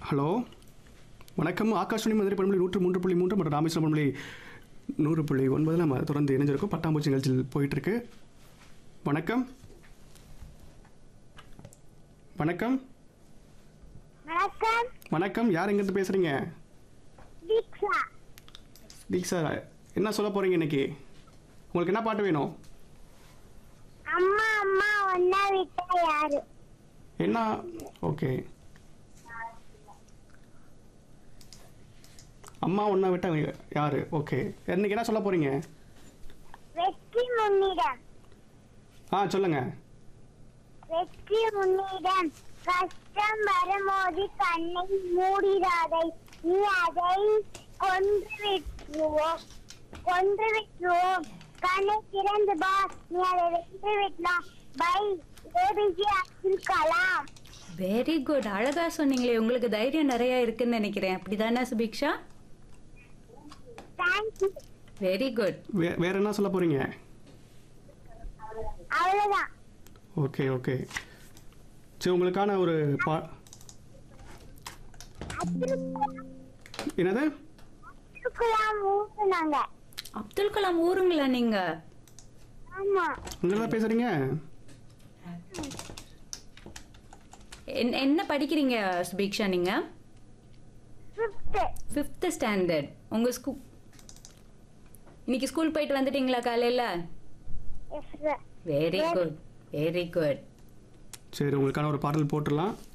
hello வணக்கம் ஆகாஷ்வாணி மதுரை பண்புலி நூற்று மூன்று புள்ளி மூன்று மற்றும் ராமேஸ்வரம் பண்புலி நூறு புள்ளி ஒன்பதில் நம்ம தொடர்ந்து இணைஞ்சிருக்கோம் பட்டாம்பூச்சி நிகழ்ச்சியில் போயிட்டுருக்கு வணக்கம் வணக்கம் வணக்கம் வணக்கம் யார் எங்கேருந்து பேசுகிறீங்க தீக்ஷா தீக்ஷா என்ன சொல்ல போகிறீங்க இன்னைக்கு உங்களுக்கு என்ன பாட்டு வேணும் அம்மா அம்மா ஒன்னா விட்டா யாரு என்ன ஓகே அம்மா ஒன்றா விட்டாங்க யார் ஓகே இன்னைக்கு என்ன சொல்ல போகிறீங்க வெற்றி முன்னிடம் ஆ சொல்லுங்க வெற்றி முன்னிடம் கஷ்டம் வரும்போது கண்ணை மூடிடாதை நீ அதை கொன்று விட்டுருவோம் கொன்று விட்டுருவோம் கண்ணை திறந்து பா நீ அதை வென்று விடலாம் by A P J Abdul Kalam very good அழகா சொன்னீங்களே உங்களுக்கு தைரியம் நிறைய இருக்குன்னு நினைக்கிறேன் அப்படிதானே சுபிக்ஷா தேங்க்யூ வெரி குட் வே வேற என்ன சொல்ல போகிறீங்க அவ்வளவுதான் ஓகே ஓகே சரி உங்களுக்கான ஒரு பா அப்துல் என்னது அப்துல் கலாம் ஊத்துனாங்க அப்துல் கலாம் ஊருங்களா நீங்க ஆமா உங்க தான் பேசுகிறீங்க என்ன- என்ன படிக்கிறீங்க சுபிக்ஷா நீங்க ஃபிஃப்த்து ஃபிஃப்த் ஸ்டாண்டர்ட் உங்க ஸ்கூ இன்னைக்கு ஸ்கூல் போயிட்டு வந்துட்டீங்களா காலையில yes very good very good சரி உங்களுக்கான ஒரு பாடல் போட்டுடலாம்